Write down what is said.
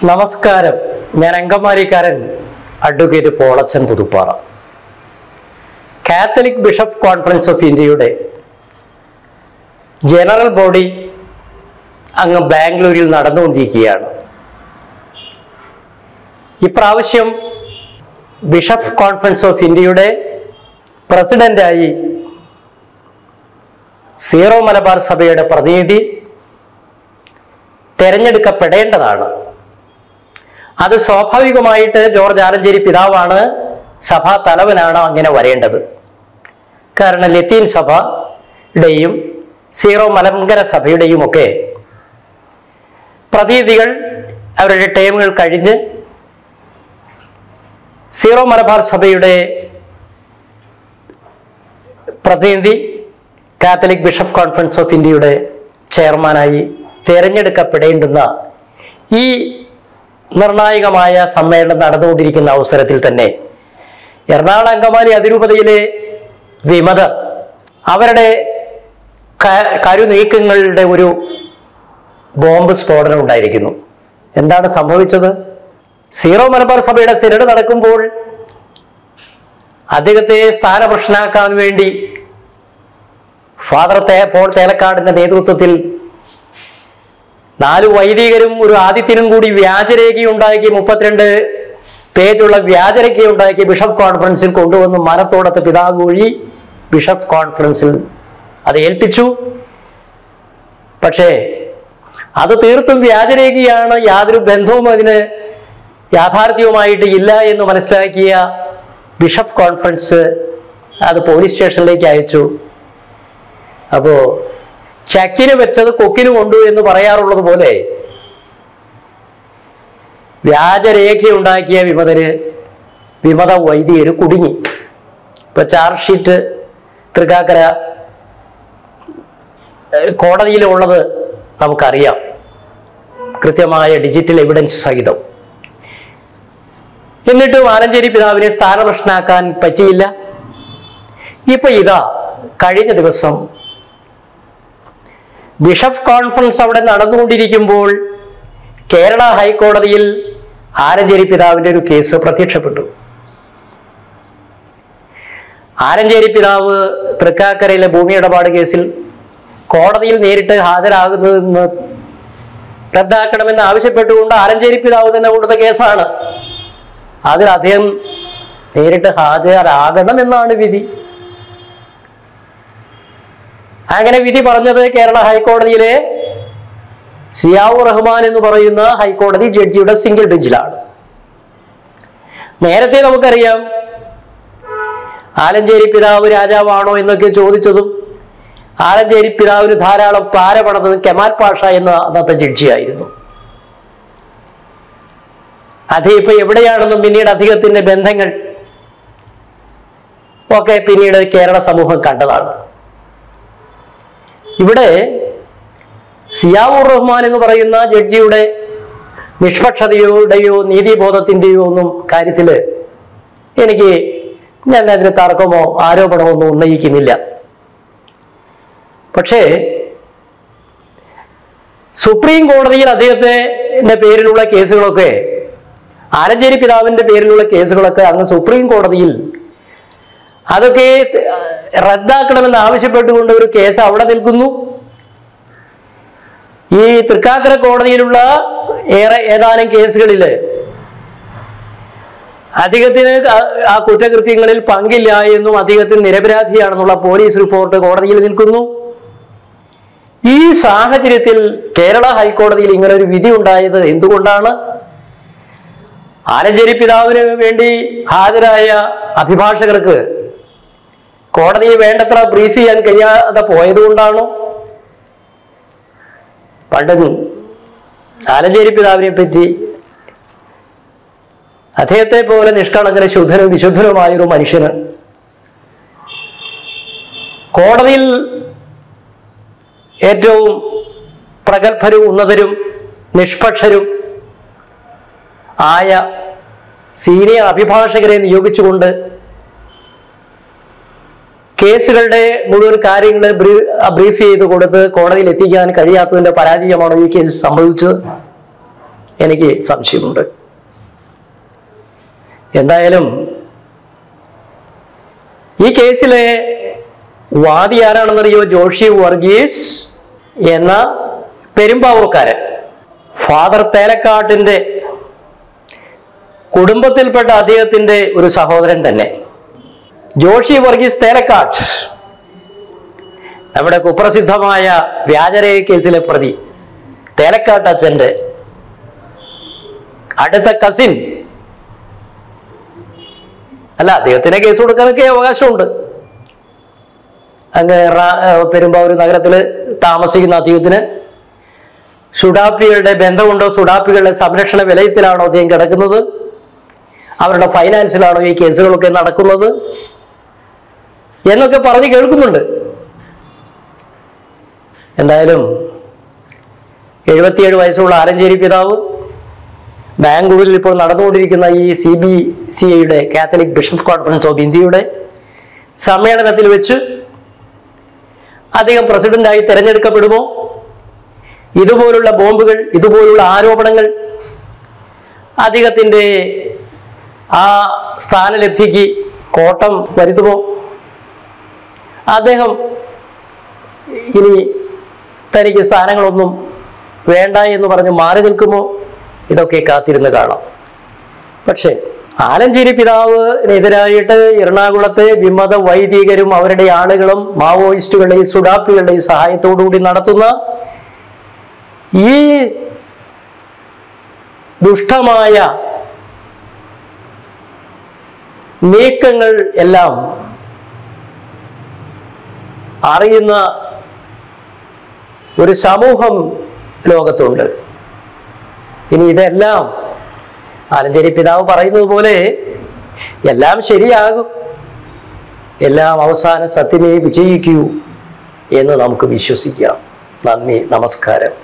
നമസ്കാരം ഞാൻ അങ്കമാലിക്കാരൻ advocate Polachan Puthuppara Catholic bishop conference of ഇന്ത്യയുടെ ജനറൽ ബോഡി അങ്ങ് ബാംഗ്ലൂരിൽ നടന്നുകൊണ്ടിരിക്കുകയാണ് ഇപ്രാവശ്യം ബിഷപ്പ് കോൺഫറൻസ് ഓഫ് ഇന്ത്യയുടെ പ്രസിഡന്റായി സീറോ മലബാർ സഭയുടെ പ്രതിനിധി തെരഞ്ഞെടുക്കപ്പെടേണ്ടതാണ് അത് സ്വാഭാവികമായിട്ട് ജോർജ് ആലഞ്ചേരി പിതാവാണ് സഭാ തലവനാണ് അങ്ങനെ വരേണ്ടത് കാരണം ലത്തീൻ സഭയുടെയും സീറോ മലങ്കര സഭയുടെയും ഒക്കെ പ്രതിനിധികൾ അവരുടെ ടേമുകൾ കഴിഞ്ഞ് സീറോ മലബാർ സഭയുടെ പ്രതിനിധി കാത്തലിക് ബിഷപ്പ് കോൺഫറൻസ് ഓഫ് ഇന്ത്യയുടെ ചെയർമാനായി തിരഞ്ഞെടുക്കപ്പെടേണ്ടുന്ന ഈ നിർണായകമായ സമ്മേളനം നടന്നുകൊണ്ടിരിക്കുന്ന അവസരത്തിൽ തന്നെ എറണാകുളം അങ്കമാലി അതിരൂപതയിലെ വിമതർ അവരുടെ ക- കരുനീക്കങ്ങളുടെ ഒരു ബോംബ് സ്ഫോടനം ഉണ്ടായിരിക്കുന്നു എന്താണ് സംഭവിച്ചത് സീറോ മലബാർ സഭയുടെ സിനഡ് നടക്കുമ്പോൾ അദ്ദേഹത്തെ സ്ഥാനഭ്രഷ്ടനാക്കാൻ വേണ്ടി ഫാദർ തേ പോൾ ചേലക്കാടിന്റെ നേതൃത്വത്തിൽ നാല് വൈദികരും ഒരു ആദിത്യനും കൂടി വ്യാജരേഖയുണ്ടാക്കി മുപ്പത്തിരണ്ട് പേജുള്ള വ്യാജരേഖയുണ്ടാക്കി ബിഷപ്പ് കോൺഫറൻസിൽ കൊണ്ടുവന്ന് മനത്തോടത്ത് പിതാവ് വഴി ബിഷപ്പ് കോൺഫറൻസിൽ അത് ഏൽപ്പിച്ചു പക്ഷേ അത് തീർത്തും വ്യാജരേഖയാണ് യാതൊരു ബന്ധവും അതിന് യാഥാർത്ഥ്യവുമായിട്ട് ഇല്ല എന്ന് മനസ്സിലാക്കിയ ബിഷപ്പ് കോൺഫറൻസ് അത് പോലീസ് സ്റ്റേഷനിലേക്ക് അയച്ചു അപ്പോ ചക്കിന് വെച്ചത് കൊക്കിന് കൊണ്ടു എന്ന് പറയാറുള്ളത് പോലെ വ്യാജരേഖയുണ്ടാക്കിയ വിമതര് വിമത വൈദികര് കുടുങ്ങി ഇപ്പൊ ചാർജ് ഷീറ്റ് തൃക്കാക്കര ഏഹ്, കോടതിയിലുള്ളത് നമുക്കറിയാം കൃത്യമായ ഡിജിറ്റൽ എവിഡൻസ് സഹിതം എന്നിട്ടും ആലഞ്ചേരി പിതാവിനെ സ്ഥാനഭ്രഷ്ടനാക്കാൻ പറ്റിയില്ല ഇപ്പൊ ഇതാ കഴിഞ്ഞ ദിവസം ബിഷപ്പ് കോൺഫറൻസ് അവിടെ നടന്നുകൊണ്ടിരിക്കുമ്പോൾ കേരള ഹൈക്കോടതിയിൽ ആലഞ്ചേരി പിതാവിന്റെ ഒരു കേസ് പ്രത്യക്ഷപ്പെട്ടു ആലഞ്ചേരി പിതാവ് തൃക്കാക്കരയിലെ ഭൂമി ഇടപാട് കേസിൽ കോടതിയിൽ നേരിട്ട് ഹാജരാകുന്നതെന്ന് റദ്ദാക്കണമെന്ന് ആവശ്യപ്പെട്ടുകൊണ്ട് ആലഞ്ചേരി പിതാവ് തന്നെ കൊടുത്ത കേസാണ് അതിൽ അദ്ദേഹം നേരിട്ട് ഹാജരാകണമെന്നാണ് വിധി അങ്ങനെ വിധി പറഞ്ഞത് കേരള ഹൈക്കോടതിയിലെ സിയാവൂർ റഹ്മാൻ എന്ന് പറയുന്ന ഹൈക്കോടതി ജഡ്ജിയുടെ സിംഗിൾ ബെഞ്ചിലാണ് നേരത്തെ നമുക്കറിയാം ആലഞ്ചേരി പിതാവ് രാജാവാണോ എന്നൊക്കെ ചോദിച്ചതും ആലഞ്ചേരി പിതാവിന് ധാരാളം പാര പണതതും കെമാൽ പാഷ എന്ന അന്നത്തെ ജഡ്ജിയായിരുന്നു അത് ഇപ്പൊ എവിടെയാണെന്നും പിന്നീട് അദ്ദേഹത്തിന്റെ ബന്ധങ്ങൾ ഒക്കെ പിന്നീട് കേരള സമൂഹം കണ്ടതാണ് ഇവിടെ സിയാവുർ റഹ്മാൻ എന്ന് പറയുന്ന ജഡ്ജിയുടെ നിഷ്പക്ഷതയുടെയോ നീതിബോധത്തിന്റെയോ ഒന്നും കാര്യത്തില് എനിക്ക് ഞാൻ അതിന് തർക്കമോ ആരോപണമോ ഒന്നും ഉന്നയിക്കുന്നില്ല പക്ഷേ സുപ്രീം കോടതിയിൽ അദ്ദേഹത്തിന്റെ പേരിലുള്ള കേസുകളൊക്കെ ആലഞ്ചേരി പിതാവിന്റെ പേരിലുള്ള കേസുകളൊക്കെ അങ്ങ് സുപ്രീം കോടതിയിൽ അതൊക്കെ റദ്ദാക്കണമെന്ന് ആവശ്യപ്പെട്ടുകൊണ്ട് ഒരു കേസ് അവിടെ നിൽക്കുന്നു ഈ തൃക്കാക്കര കോടതിയിലുള്ള ഏറെ ഏതാനും കേസുകളിൽ അദ്ദേഹത്തിന് ആ- ആ കുറ്റകൃത്യങ്ങളിൽ പങ്കില്ല എന്നും അദ്ദേഹത്തിന് നിരപരാധിയാണെന്നുള്ള പോലീസ് റിപ്പോർട്ട് കോടതിയിൽ നിൽക്കുന്നു ഈ സാഹചര്യത്തിൽ കേരള ഹൈക്കോടതിയിൽ ഇങ്ങനെ ഒരു വിധി ഉണ്ടായത് എന്തുകൊണ്ടാണ് ആലഞ്ചേരി പിതാവിന് വേണ്ടി ഹാജരായ അഭിഭാഷകർക്ക് കോടതിയെ വേണ്ടത്ര ബ്രീഫ് ചെയ്യാൻ കഴിയാതെ പോയതുകൊണ്ടാണോ പണ്ട് ആലഞ്ചേരി പിതാവിനെ പറ്റി അദ്ദേഹത്തെ പോലെ നിഷ്കളങ്കന ശുദ്ധനും വിശുദ്ധനുമായ ഒരു മനുഷ്യന് കോടതിയിൽ ഏറ്റവും പ്രഗത്ഭരും ഉന്നതരും നിഷ്പക്ഷരും ആയ സീനിയർ അഭിഭാഷകരെ നിയോഗിച്ചുകൊണ്ട് കേസുകളുടെ മുഴുവൻ കാര്യങ്ങൾ ബ്രീഫ് ചെയ്ത് കൊടുത്ത് കോടതിയിൽ എത്തിക്കാൻ കഴിയാത്തതിന്റെ പരാജയമാണോ ഈ കേസ് സംഭവിച്ചത് എനിക്ക് സംശയമുണ്ട് എന്തായാലും ഈ കേസിലെ വാദി ആരാണെന്നറിയോ ജോഷി വർഗീസ് എന്ന പെരുമ്പാവൂർക്കാരൻ ഫാദർ തേലക്കാട്ടിന്റെ കുടുംബത്തിൽപ്പെട്ട അദ്ദേഹത്തിന്റെ ഒരു സഹോദരൻ തന്നെ ജോഷി വർഗീസ് തേലക്കാട്ട് നമ്മുടെ കുപ്രസിദ്ധമായ വ്യാജരേഖ കേസിലെ പ്രതി തേലക്കാട്ട് അച്ഛന്റെ അടുത്ത കസിൻ അല്ല അദ്ദേഹത്തിന് കേസ് കൊടുക്കാനൊക്കെ അവകാശമുണ്ട് അങ്ങ് എറണാ- ഏർ പെരുമ്പാവൂർ നഗരത്തിൽ താമസിക്കുന്ന അദ്ദേഹത്തിന് സുഡാപ്പികളുടെ ബന്ധമുണ്ടോ സുഡാപ്പികളുടെ സംരക്ഷണ വിലയത്തിലാണോ അദ്ദേഹം കിടക്കുന്നത് അവരുടെ ഫൈനാൻസിലാണോ ഈ കേസുകളൊക്കെ നടക്കുന്നത് എന്നൊക്കെ പറഞ്ഞ് കേൾക്കുന്നുണ്ട് എന്തായാലും എഴുപത്തിയേഴ് വയസ്സുള്ള ആലഞ്ചേരി പിതാവ് ബാംഗ്ലൂരിൽ ഇപ്പോൾ നടന്നുകൊണ്ടിരിക്കുന്ന ഈ സി ബി സി ഐയുടെ കാത്തലിക് ബിഷപ്പ് കോൺഫറൻസ് ഓഫ് ഇന്ത്യയുടെ സമ്മേളനത്തിൽ വെച്ച് അദ്ദേഹം പ്രസിഡന്റായി തിരഞ്ഞെടുക്കപ്പെടുമോ ഇതുപോലുള്ള ബോംബുകൾ ഇതുപോലുള്ള ആരോപണങ്ങൾ അദ്ദേഹത്തിൻ്റെ ആ സ്ഥാനലബ്ധിക്ക് കോട്ടം വരുത്തുമോ അദ്ദേഹം ഇനി തനിക്ക് സ്ഥാനങ്ങളൊന്നും വേണ്ട എന്ന് പറഞ്ഞ് മാറി നിൽക്കുമോ ഇതൊക്കെ കാത്തിരുന്ന് കാണാം പക്ഷേ ആലഞ്ചേരി പിതാവിനെതിരായിട്ട് എറണാകുളത്തെ വിമത വൈദികരും അവരുടെ ആളുകളും മാവോയിസ്റ്റുകളുടെയും സുഡാപ്പികളുടെയും സഹായത്തോടുകൂടി നടത്തുന്ന ഈ ദുഷ്ടമായ നീക്കങ്ങൾ എല്ലാം അറിയുന്ന ഒരു സമൂഹം ലോകത്തുണ്ട് ഇനി ഇതെല്ലാം ആലഞ്ചേരി പിതാവ് പറയുന്നത് പോലെ എല്ലാം ശരിയാകും എല്ലാം അവസാന സത്യമേ വിജയിക്കൂ എന്ന് നമുക്ക് വിശ്വസിക്കാം നന്ദി നമസ്കാരം